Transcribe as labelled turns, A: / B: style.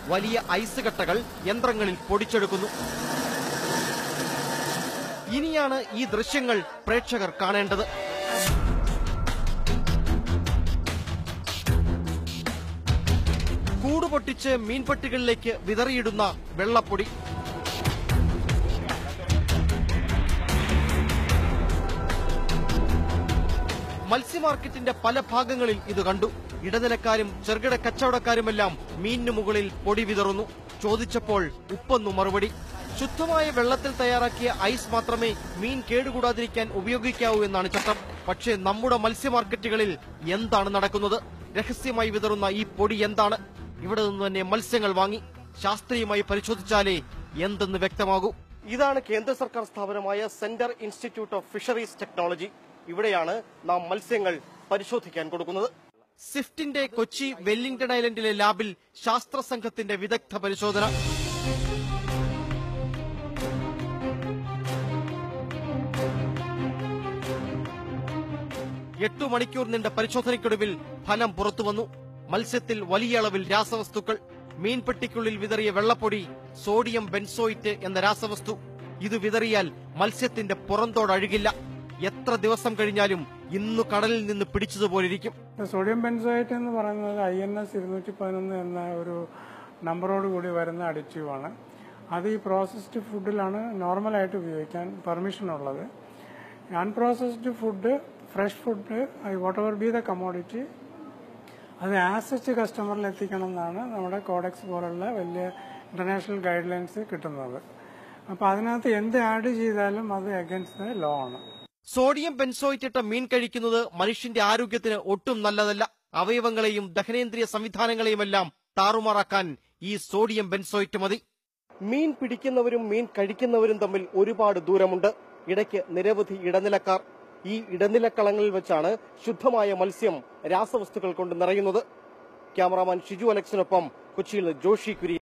A: വലിയ ഐസ് കട്ടകൾ യന്ത്രങ്ങളിൽ പൊടിച്ചെടുക്കുന്നു ഇനിയാണ് ഈ ദൃശ്യങ്ങൾ പ്രേക്ഷകർ കാണേണ്ടത് കൂട് പൊട്ടിച്ച് മീൻപട്ടികളിലേക്ക് വിതറിയിടുന്ന വെള്ളപ്പൊടി മത്സ്യമാർക്കറ്റിന്റെ പല ഭാഗങ്ങളിൽ ഇത് കണ്ടു ഇടനിലക്കാരും ചെറുകിട കച്ചവടക്കാരുമെല്ലാം മീനിനു മുകളിൽ പൊടി വിതറുന്നു ചോദിച്ചപ്പോൾ ഉപ്പെന്നു മറുപടി ശുദ്ധമായ വെള്ളത്തിൽ തയ്യാറാക്കിയ ഐസ് മാത്രമേ മീൻ കേടുകൂടാതിരിക്കാൻ ഉപയോഗിക്കാവൂ എന്നാണ് ചട്ടം പക്ഷേ നമ്മുടെ മത്സ്യമാർക്കറ്റുകളിൽ എന്താണ് നടക്കുന്നത് രഹസ്യമായി വിതറുന്ന ഈ പൊടി എന്താണ് ഇവിടെ നിന്ന് തന്നെ മത്സ്യങ്ങൾ വാങ്ങി ശാസ്ത്രീയമായി പരിശോധിച്ചാലേ എന്തെന്ന് വ്യക്തമാകൂ ഇതാണ് കേന്ദ്ര സർക്കാർ സ്ഥാപനമായ centre institute of fisheries technology ഇവിടെയാണ് നാം മത്സ്യങ്ങൾ പരിശോധിക്കാൻ കൊടുക്കുന്നത് സ്വിഫ്റ്റിന്റെ കൊച്ചി വെല്ലിംഗ്ടൺ ഐലൻഡിലെ ലാബിൽ ശാസ്ത്ര സംഘത്തിന്റെ വിദഗ്ധ പരിശോധന എട്ടു മണിക്കൂർ നീണ്ട പരിശോധനയ്ക്കൊടുവിൽ ഫലം പുറത്തുവന്നു മത്സ്യത്തിൽ വലിയ അളവിൽ രാസവസ്തുക്കൾ മീൻപെട്ടിക്കുള്ളിൽ വിതറിയ വെള്ളപ്പൊടി സോഡിയം ബെൻസോയിറ്റ് എന്ന രാസവസ്തു ഇത് വിതറിയാൽ മത്സ്യത്തിന്റെ പുറന്തോട് അഴുകില്ല എത്ര ദിവസം കഴിഞ്ഞാലും ഇന്നു കടലിൽ നിന്ന് പിടിച്ചതുപോലിരിക്കും
B: സോഡിയം ബെൻസോയേറ്റ് എന്ന് പറയുന്നത് ഐ എൻ എസ് ഇരുന്നൂറ്റി പതിനൊന്ന് എന്ന ഒരു നമ്പറോട് കൂടി വരുന്ന അഡിറ്റീവാണ് അത് ഈ പ്രോസസ്ഡ് ഫുഡിലാണ് നോർമലായിട്ട് ഉപയോഗിക്കാൻ പെർമിഷൻ ഉള്ളത് unprocessed food fresh food whatever be the commodity അത് ആസച്ച് കസ്റ്റമറിൽ എത്തിക്കണം എന്നാണ് നമ്മുടെ കോഡക്സ് പോലുള്ള വലിയ ഇന്റർനാഷണൽ ഗൈഡ് ലൈൻസ് കിട്ടുന്നത് അപ്പോൾ അതിനകത്ത് എന്ത് ആഡ് ചെയ്താലും അത് അഗൻസ്റ്റ് ദ ലോ ആണ്
A: സോഡിയം ബെൻസോയിറ്റ് ഇട്ട മീൻ കഴിക്കുന്നത് മനുഷ്യന്റെ ആരോഗ്യത്തിന് ഒട്ടും നല്ലതല്ല അവയവങ്ങളെയും ദഹനേന്ദ്രിയ സംവിധാനങ്ങളെയുമെല്ലാം താറുമാറാക്കാൻ ഈ സോഡിയം ബെൻസോയിറ്റ് മതി മീൻ പിടിക്കുന്നവരും മീൻ കഴിക്കുന്നവരും തമ്മിൽ ഒരുപാട് ദൂരമുണ്ട് ഇടയ്ക്ക് നിരവധി ഇടനിലക്കാർ ഈ ഇടനിലക്കളങ്ങളിൽ വെച്ചാണ് ശുദ്ധമായ മത്സ്യം രാസവസ്തുക്കൾ കൊണ്ട് നിറയുന്നത് ക്യാമറാമാൻ ഷിജു അലക്സിനൊപ്പം കൊച്ചിയിൽ നിന്ന് ജോഷി കുരി